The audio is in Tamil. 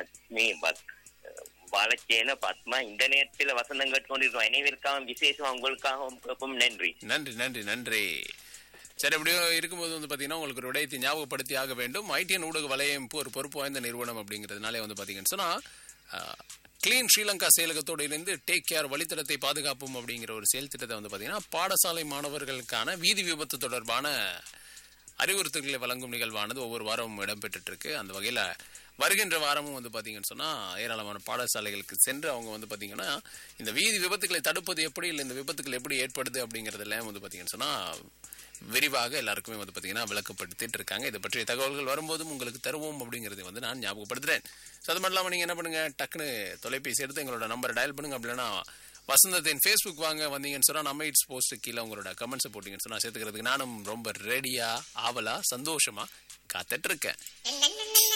லட்சுமி பத் பாலச்சேன பத்மா இந்த நேரத்தில் வசந்தம் கேட்டுக்கொண்டிருக்கோம் அனைவருக்காகவும் விசேஷம் உங்களுக்காகவும் நன்றி நன்றி நன்றி நன்றி சரி அப்படியோ இருக்கும்போது வந்து பாத்தீங்கன்னா உங்களுக்கு ஒரு விடயத்தை ஞாபகப்படுத்தி ஆக வேண்டும் ஐடிஎன் ஊடக வலையம் ஒரு பொறுப்பு வாய்ந்த நிறுவனம் அப்படிங்கிறதுனாலே வந்து பாத்தீங்கன்னு சொன்னா கிளீன் ஸ்ரீலங்கா செயலகத்தோடு இருந்து டேக் கேர் வழித்தடத்தை பாதுகாப்போம் அப்படிங்கிற ஒரு செயல் திட்டத்தை வந்து பாத்தீங்கன்னா பாடசாலை மாணவர்களுக்கான வீதி விபத்து தொடர்பான அறிவுறுத்தல்களை வழங்கும் நிகழ்வானது ஒவ்வொரு வாரமும் இடம்பெற்றுட்டு இருக்கு அந்த வகையில வருகின்ற வாரமும் வந்து பாத்தீங்கன்னு சொன்னா ஏராளமான பாடசாலைகளுக்கு சென்று அவங்க வந்து பாத்தீங்கன்னா இந்த வீதி விபத்துக்களை தடுப்பது எப்படி இல்லை இந்த விபத்துக்கள் எப்படி ஏற்படுது அப்படிங்கறதெல்லாம் வந்து பாத்தீங்கன்னு சொன்னா விரிவாக எல்லாருக்குமே வந்து பாத்தீங்கன்னா விளக்கப்படுத்திட்டு இருக்காங்க இதை பற்றிய தகவல்கள் வரும்போதும் உங்களுக்கு தருவோம் அப்படிங்கறதை வந்து நான் ஞாபகப்படுத்துறேன் So, அது மட்டும் இல்லாம நீங்க என்ன பண்ணுங்க டக்குன்னு தொலைபேசி எடுத்து எங்களோட நம்பரை டயல் பண்ணுங்க அப்படின்னா வசந்தத்தின் ஃபேஸ்புக் வாங்க வந்தீங்கன்னு சொன்னா நம்ம இட்ஸ் போஸ்ட் கீழே உங்களோட கமெண்ட்ஸ் போட்டீங்கன்னு சொன்னா சேர்த்துக்கிறதுக்கு நானும் ரொம்ப ரெடியா ஆவலா சந்தோஷமா காத்துட்டு இருக்கேன்